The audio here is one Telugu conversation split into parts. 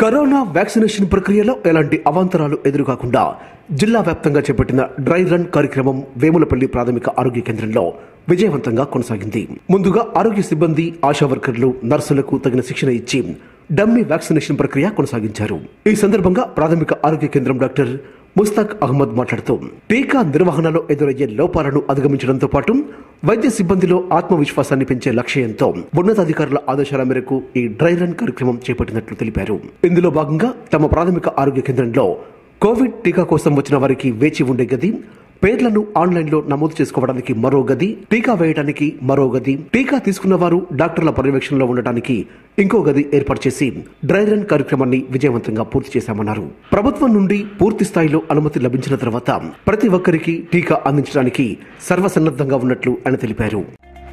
కరోనా వ్యాక్సినేషన్ ప్రక్రియలో ఎలాంటి అవాంతరాలు ఎదురుకాకుండా జిల్లా వ్యాప్తంగా చేపట్టిన డ్రై రన్ కార్యక్రమం వేములపల్లి ప్రాథమిక ఆరోగ్య కేంద్రంలో విజయవంతంగా కొనసాగింది ముందుగా ఆరోగ్య సిబ్బంది ఆశా వర్కర్లు నర్సులకు తగిన శిక్షణ ఇచ్చి డమ్మీ వ్యాక్సినేషన్ ప్రక్రియ కొనసాగించారు ఈ సందర్భంగా ప్రాథమిక ఆరోగ్య కేంద్రం డాక్టర్ ముస్తాక్ అహ్మద్ మాట్లాడుతూ టీకా నిర్వహణలో ఎదురయ్యే లోపాలను అధిగమించడంతో పాటు వైద్య సిబ్బందిలో ఆత్మవిశ్వాసాన్ని పెంచే లక్ష్యంతో ఉన్నతాధికారుల ఆదేశాల మేరకు ఈ డ్రై రన్ కార్యక్రమం చేపట్టినట్లు తెలిపారు ఇందులో భాగంగా తమ ప్రాథమిక ఆరోగ్య కేంద్రంలో కోవిడ్ టీకా కోసం వచ్చిన వారికి వేచి ఉండే గది పేర్లను ఆన్లైన్లో నమోదు చేసుకోవడానికి మరో గది టీకా వేయడానికి మరో గది టీకా తీసుకున్న వారు డాక్టర్ల పర్యవేక్షణలో ఉండటానికి ఇంకో గది ఏర్పాటు చేసి డ్రై రన్ కార్యక్రమాన్ని విజయవంతంగా పూర్తి చేశామన్నారు ప్రభుత్వం నుండి పూర్తి స్థాయిలో అనుమతి లభించిన తర్వాత ప్రతి ఒక్కరికి టీకా అందించడానికి సర్వసన్నద్ధంగా ఉన్నట్లు ఆయన తెలిపారు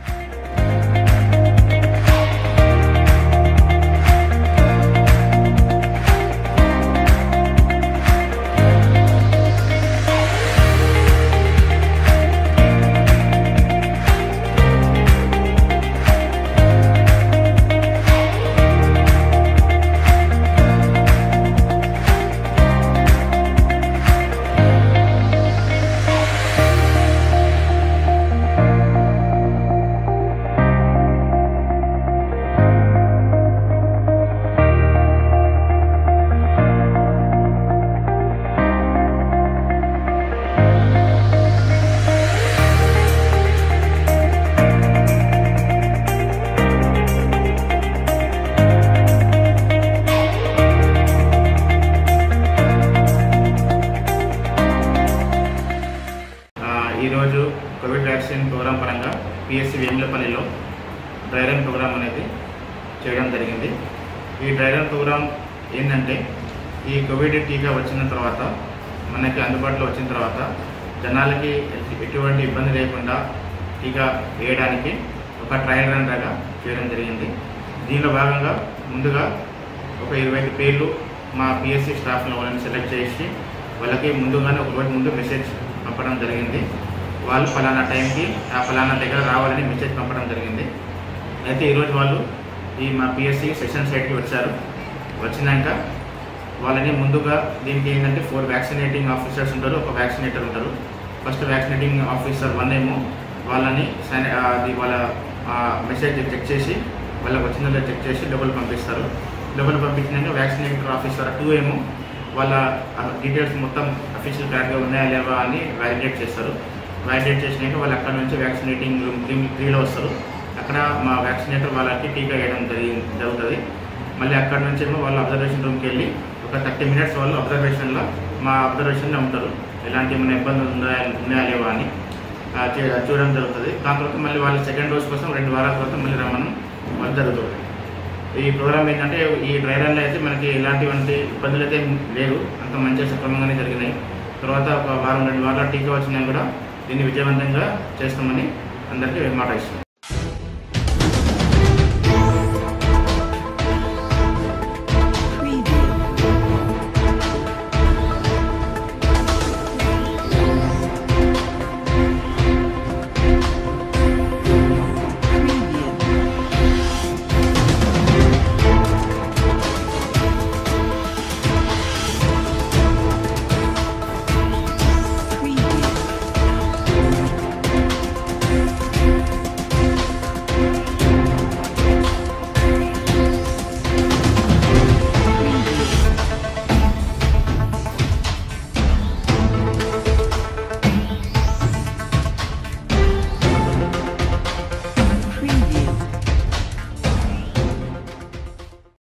ఆ, ఈరోజు కోవిడ్ వ్యాక్సిన్ ప్రోగ్రాం పరంగా పిఎస్సి వేములపల్లిలో డ్రై రన్ ప్రోగ్రాం అనేది చేయడం జరిగింది ఈ డ్రై రన్ ప్రోగ్రాం ఏంటంటే ఈ కోవిడ్ టీకా వచ్చిన తర్వాత మనకి అందుబాటులో వచ్చిన తర్వాత జనాలకి ఎటువంటి ఇబ్బంది లేకుండా టీకా వేయడానికి ఒక ట్రయల్ రన్ లాగా చేయడం జరిగింది దీనిలో భాగంగా ముందుగా ఒక ఇరవై ఐదు పేర్లు మా పిఎస్సి స్టాఫ్లో వాళ్ళని సెలెక్ట్ చేసి వాళ్ళకి ముందుగానే ఒక రోజు ముందు మెసేజ్ పంపడం జరిగింది వాళ్ళు ఫలానా టైంకి ఆ ఫలానా దగ్గర రావాలని మెసేజ్ పంపడం జరిగింది అయితే ఈరోజు వాళ్ళు ఈ మా పిఎస్సి సెషన్ సైట్కి వచ్చారు వచ్చినాక వాళ్ళని ముందుగా దీనికి ఏంటంటే ఫోర్ వ్యాక్సినేటింగ్ ఆఫీసర్స్ ఉంటారు ఒక వ్యాక్సినేటర్ ఉంటారు ఫస్ట్ వ్యాక్సినేటింగ్ ఆఫీసర్ వన్ ఏమో వాళ్ళని శాని- ఆ, అది వాళ్ళ మెసేజ్ చెక్ చేసి వాళ్ళకి వచ్చిందో చెక్ చేసి డబ్బులు పంపిస్తారు డబ్బులు పంపించినాక వ్యాక్సినేటర్ ఆఫీసర్ టూ ఏమో వాళ్ళ డీటెయిల్స్ మొత్తం అఫీషియల్ కార్డ్గా ఉన్నాయా లేవా అని వ్యాలిడేట్ చేస్తారు వ్యాలిడేట్ చేసినాక వాళ్ళు అక్కడ నుంచి వ్యాక్సినేటింగ్ రూమ్ త్రీ త్రీలో వస్తారు అక్కడ మా వ్యాక్సినేటర్ వాళ్ళకి టీకా వేయడం జరిగి జరుగుతుంది మళ్ళీ అక్కడ నుంచి ఏమో వాళ్ళు అబ్జర్వేషన్ రూమ్కి వెళ్ళి ఒక థర్టీ మినిట్స్ వాళ్ళు అబ్జర్వేషన్లో మా అబ్జర్వేషన్లో ఉంటారు ఎలాంటి ఏమైనా ఇబ్బందులు ఉన్నాయా ఉన్నాయా లేవా అని ఆ, చే- చూడడం జరుగుతుంది దాని తర్వాత మళ్ళీ వాళ్ళ సెకండ్ డోస్ కోసం రెండు వారాల తర్వాత మళ్ళీ రమ్మనం వాళ్ళు జరుగుతుంది ఈ ప్రోగ్రామ్ ఏంటంటే ఈ డ్రై రన్లో అయితే మనకి ఎలాంటివంటి ఇబ్బందులు అయితే లేవు అంత మంచిగా సక్రమంగానే జరిగినాయి తర్వాత ఒక వారం రెండు వారాల టీకా వచ్చినా కూడా దీన్ని విజయవంతంగా చేస్తామని అందరికీ మాట ఇస్తున్నాం